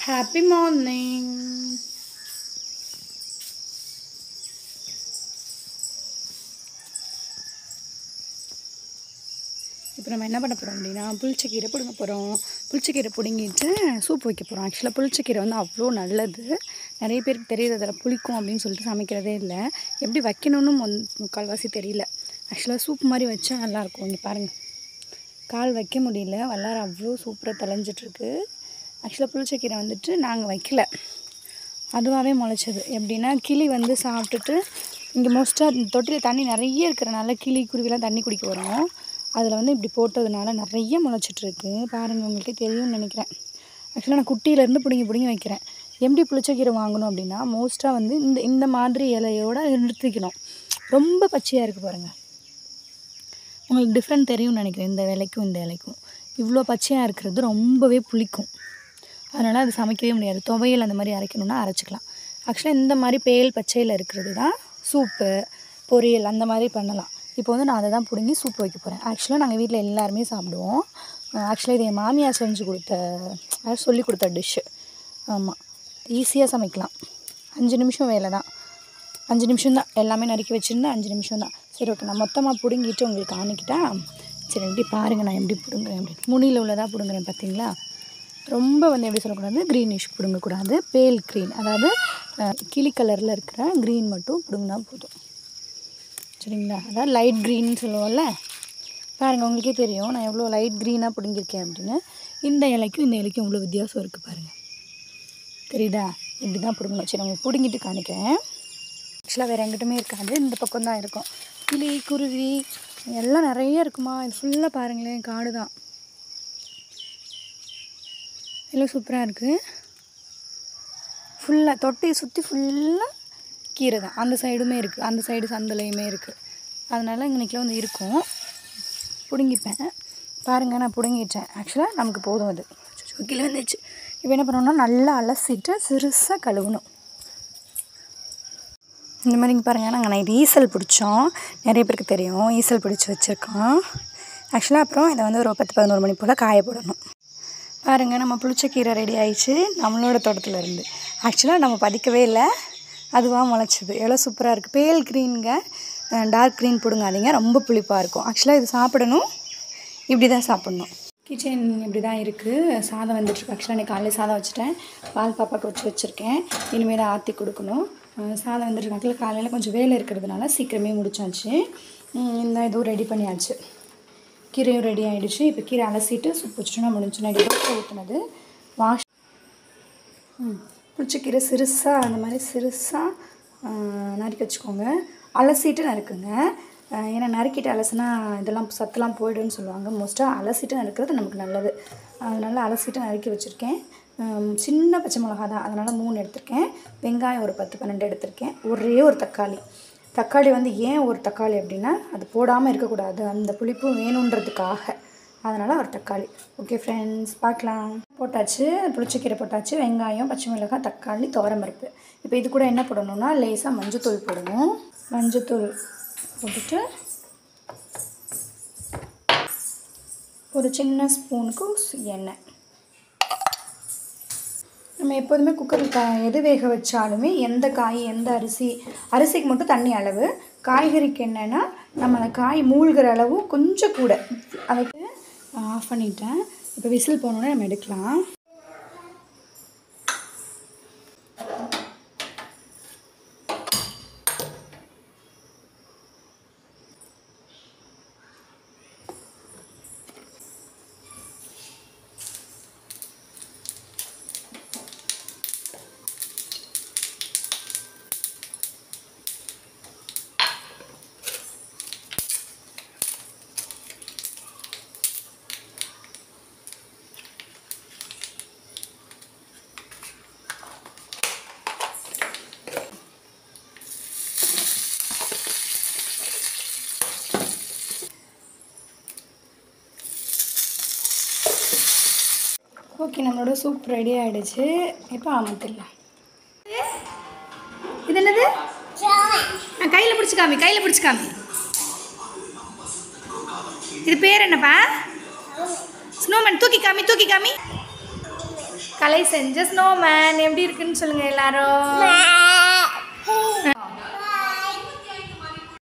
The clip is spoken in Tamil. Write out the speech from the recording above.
ஹாப்பி மார்னிங் இப்போ நம்ம என்ன பண்ண போகிறோம் அப்படின்னா புளிச்சக்கீரை பிடுங்க போகிறோம் புளிச்சக்கீரை பிடுங்கிட்டு சூப் வைக்க போகிறோம் ஆக்சுவலாக புளிச்சக்கீரை வந்து அவ்வளோ நல்லது நிறைய பேருக்கு தெரியுது அதில் புளிக்கும் அப்படின்னு சொல்லிட்டு சமைக்கிறதே இல்லை எப்படி வைக்கணும்னு மொன் முக்கால்வாசி தெரியல ஆக்சுவலாக சூப் மாதிரி வச்சா நல்லாயிருக்கும் இங்கே பாருங்கள் கால் வைக்க முடியல வல்லார அவ்வளோ சூப்பராக தலைஞ்சிட்ருக்கு ஆக்சுவலாக புளிச்சக்கீரை வந்துட்டு நாங்கள் வைக்கல அதுவாகவே முளைச்சது எப்படின்னா கிளி வந்து சாப்பிட்டுட்டு இங்கே மோஸ்ட்டாக தொட்டியில் தண்ணி நிறைய இருக்கிறனால கிளி குருவிலாம் தண்ணி குடிக்க வரும் அதில் வந்து இப்படி போட்டதுனால நிறைய முளைச்சிட்ருக்கு பாருங்கள் உங்களுக்கே தெரியும்னு நினைக்கிறேன் ஆக்சுவலாக நான் குட்டியிலேருந்து பிடுங்கி பிடுங்கி வைக்கிறேன் எப்படி புளிச்சக்கீரை வாங்கணும் அப்படின்னா மோஸ்ட்டாக வந்து இந்த இந்த மாதிரி இலையோட நிறுத்திக்கணும் ரொம்ப பச்சையாக இருக்குது பாருங்கள் உங்களுக்கு டிஃப்ரெண்ட் தெரியும்னு நினைக்கிறேன் இந்த இலைக்கும் இந்த இலைக்கும் இவ்வளோ பச்சையாக இருக்கிறது ரொம்பவே புளிக்கும் அதனால் அது சமைக்கவே முடியாது துவையல் அந்த மாதிரி அரைக்கணும்னா அரைச்சிக்கலாம் ஆக்சுவலாக இந்த மாதிரி பேல் பச்சையில் இருக்கிறது தான் சூப்பு பொரியல் அந்த மாதிரி பண்ணலாம் இப்போ வந்து நான் அதை தான் பிடுங்கி சூப் வைக்க போகிறேன் ஆக்சுவலாக நாங்கள் வீட்டில் எல்லாருமே சாப்பிடுவோம் ஆக்சுவலாக இது என் மாமியார் செஞ்சு கொடுத்த அதாவது சொல்லி கொடுத்த டிஷ்ஷு ஆமாம் ஈஸியாக சமைக்கலாம் அஞ்சு நிமிஷம் வேலை தான் அஞ்சு நிமிஷம் தான் எல்லாமே நறுக்கி வச்சுருந்தேன் அஞ்சு நிமிஷம் தான் சரி ஓகே நான் மொத்தமாக பிடுங்கிட்டு உங்களுக்கு காணிக்கிட்டா சரி எப்படி பாருங்கள் நான் எப்படி பிடுங்குறேன் அப்படின்னு முனியில் உள்ளதாக பிடுங்குறேன் பார்த்தீங்களா ரொம்ப வந்து எப்படி சொல்லக்கூடாது க்ரீனிஷ் பிடுங்கக்கூடாது பேல் க்ரீன் அதாவது அஹ், கிளி கலரில் இருக்கிற க்ரீன் மட்டும் பிடுங்கினா போதும் சரிங்களா அதாவது லைட் க்ரீன் சொல்லுவோம்ல பாருங்கள் உங்களுக்கே தெரியும் நான் எவ்வளோ லைட் க்ரீனாக பிடுங்கியிருக்கேன் அப்படின்னு இந்த இலைக்கும் இந்த இலைக்கும் இவ்வளோ வித்தியாசம் இருக்குது பாருங்கள் தெரியுதா இப்படி தான் பிடுங்கணும் சரி உங்களுக்கு பிடுங்கிட்டு காணிக்கிறேன் ஆக்சுவலாக வேறு எங்கிட்டுமே இருக்காது இந்த பக்கம் தான் இருக்கும் கிளி குருவி எல்லாம் நிறைய இருக்குமா இது ஃபுல்லாக பாருங்களேன் காடு தான் எல்லாம் சூப்பராக இருக்குது ஃபுல்லாக தொட்டியை சுற்றி ஃபுல்லாக கீரை தான் அந்த சைடுமே இருக்குது அந்த சைடு சந்தலையுமே இருக்குது அதனால் இன்றைக்கி வந்து இருக்கும் பிடுங்கிப்பேன் பாருங்கள் நான் பிடுங்கிட்டேன் ஆக்சுவலாக நமக்கு போதும் அது அச்சச்சோ, கீழே வந்துச்சு இப்போ என்ன பண்ணணும்னா நல்லா அலசிட்டு சிறுசாக கழுவணும் இந்த மாதிரி இங்கே பாருங்கள் நாங்கள் நைட் ஈசல் பிடிச்சோம் நிறைய பேருக்கு தெரியும் ஈசல் பிடிச்சி வச்சுருக்கோம் ஆக்சுவலாக அப்புறம் இதை வந்து ஒரு பத்து பதினோரு மணி போல் காய போடணும் பாருங்கள் நம்ம புளிச்சக்கீரை ரெடி ஆயிடுச்சு நம்மளோட தோட்டத்தில் இருந்து ஆக்சுவலாக நம்ம பதிக்கவே இல்லை அதுவாக முளைச்சிது எவ்வளோ சூப்பராக இருக்குது பேல் க்ரீனுங்க டார்க் க்ரீன் பிடுங்காதீங்க ரொம்ப புளிப்பாக இருக்கும் ஆக்சுவலாக இது சாப்பிடணும் இப்படி தான் சாப்பிட்ணும் கிச்சன் இப்படி தான் இருக்குது சாதம் வந்துட்டுருக்கு ஆக்சுவலாக இன்னைக்கு காலையில் சாதம் வச்சுட்டேன் பால் பாப்பாவுக்கு வச்சு வச்சுருக்கேன் இனிமேல் தான் ஆற்றி கொடுக்கணும் அஹ் சாதம் வந்துட்டு ஆக்சுவலாக காலையில் கொஞ்சம் வேலை இருக்கிறதுனால சீக்கிரமே முடிச்சாச்சு உம் இந்த இதுவும் ரெடி பண்ணியாச்சு கீரையும் ரெடி ஆகிடுச்சு இப்போ கீரை அலசிட்டு சூப் வச்சுட்டோம்னா முடிஞ்சு நான் தோசை ஊற்றுனது வாஷ் ம் புளிச்சக்கீரை சிறுசாக அந்த மாதிரி சிறுசாக நறுக்கி வச்சுக்கோங்க அலசிட்டு நறுக்குங்க ஆஹ் ஏன்னா நறுக்கிட்டு அலசுனா இதெல்லாம் சத்துலாம் போயிடும்னு சொல்லுவாங்க மோஸ்ட்டாக அலசிட்டு நறுக்கிறது நமக்கு நல்லது அதனால் அலசிட்டு நறுக்கி வச்சுருக்கேன் ஆம், சின்ன பச்சை மிளகா தான் அதனால் மூணு எடுத்திருக்கேன் வெங்காயம் ஒரு பத்து பன்னெண்டு எடுத்திருக்கேன் ஒரே ஒரு தக்காளி தக்காளி வந்து ஏன் ஒரு தக்காளி அப்படின்னா அது போடாமல் இருக்கக்கூடாது அந்த புளிப்பு வேணுன்றதுக்காக அதனால் ஒரு தக்காளி ஓகே ஃப்ரெண்ட்ஸ் பார்க்கலாம் போட்டாச்சு புளிச்சக்கீரை போட்டாச்சு வெங்காயம் பச்சை மிளகாய் தக்காளி துவரம்பருப்பு இப்போ இது கூட என்ன போடணும்னா லேசாக மஞ்சத்தூள் போடணும் மஞ்சத்தூள் போட்டுட்டு ஒரு சின்ன ஸ்பூனுக்கு எண்ணெய் நம்ம எப்போதுமே குக்கரில் கா எது வேக வச்சாலுமே எந்த காய் எந்த அரிசி அரிசிக்கு மட்டும் தண்ணி அளவு காய்கறிக்கு என்னென்னா நம்ம அந்த காய் மூழ்கிற அளவு கொஞ்சம் கூட அதுக்கு ஆஃப் பண்ணிட்டேன் இப்போ விசில் போனோடனே நம்ம எடுக்கலாம் ஓகே நம்மளோட சூப் ரெடி ஆகிடுச்சு இப்போ அமர்த்திடலாம் இது என்னது ஆ கையில் பிடிச்சி காமி கையில் பிடிச்சி காமி இது பேர் என்னப்பா ஸ்னோமேன் தூக்கி காமி தூக்கி காமி கலை செஞ்ச ஸ்னோமேன் எப்படி இருக்குன்னு சொல்லுங்க எல்லாரும்